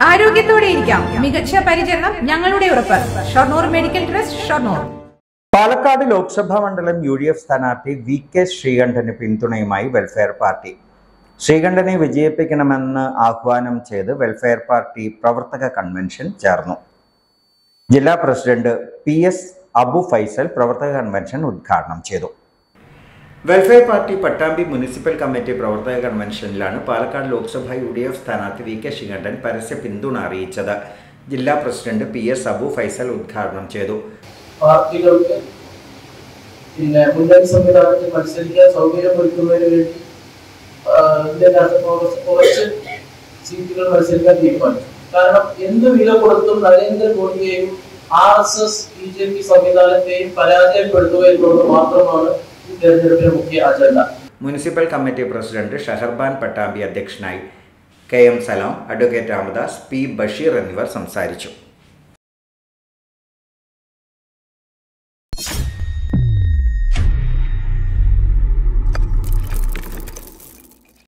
ആരോഗ്യത്തോടെ ഇരിക്കാം മികച്ച പരിചരണം ഞങ്ങളുടെ ഉറപ്പ് ഷൊർണൂർ മെഡിക്കൽ ട്രസ്റ്റ് ഷൊർണൂർ പാലക്കാട് ലോക്സഭാ മണ്ഡലം യു ഡി എഫ് സ്ഥാനാർത്ഥി വി കെ ശ്രീകണ്ഠന് പിന്തുണയുമായി വെൽഫെയർ പാർട്ടി ശ്രീകണ്ഠനെ വിജയിപ്പിക്കണമെന്ന് ആഹ്വാനം ചെയ്ത് വെൽഫെയർ പാർട്ടി പ്രവർത്തക കൺവെൻഷൻ ചേർന്നു ജില്ലാ president P S Abu Faisal പ്രവർത്തക കൺവെൻഷൻ ഉദ്ഘാടനം ചെയ്തു welfare party Pattambi municipal committee പ്രവർത്തക കൺവെൻഷനിലാണ് Palakkad Lok Sabha U D F സ്ഥാനാർത്ഥി വി കെ ശ്രീകണ്ഠൻ പരസ്യ പിന്തുണ അറിയിച്ചത് ജില്ലാ president P S Abu Faisal ഉദ്ഘാടനം ചെയ്തു പാർട്ടികൾക്ക് പിന്നെ മുന്നണി സംവിധാനത്തിൽ മത്സരിക്കാൻ സൗകര്യമൊരുക്കുന്നതിന് വേണ്ടി ആ, ഇതിന്റെ അകത്ത് കുറച്ച് കുറച്ച് സീറ്റുകൾ മത്സരിക്കാൻ തീരുമാനിച്ചു കാരണം എന്ത് വില കൊടുത്തും നരേന്ദ്രമോദിയെയും R S S B J P സംവിധാനത്തെയും പരാജയപ്പെടുത്തുക എന്നുള്ളത് മാത്രമാണ് ഈ തെരഞ്ഞെടുപ്പിന്റെ മുഖ്യ agenda municipal committee president Shaharban Pattambi അധ്യക്ഷനായി K M Salam advocate Ramadas P Basheer എന്നിവർ സംസാരിച്ചു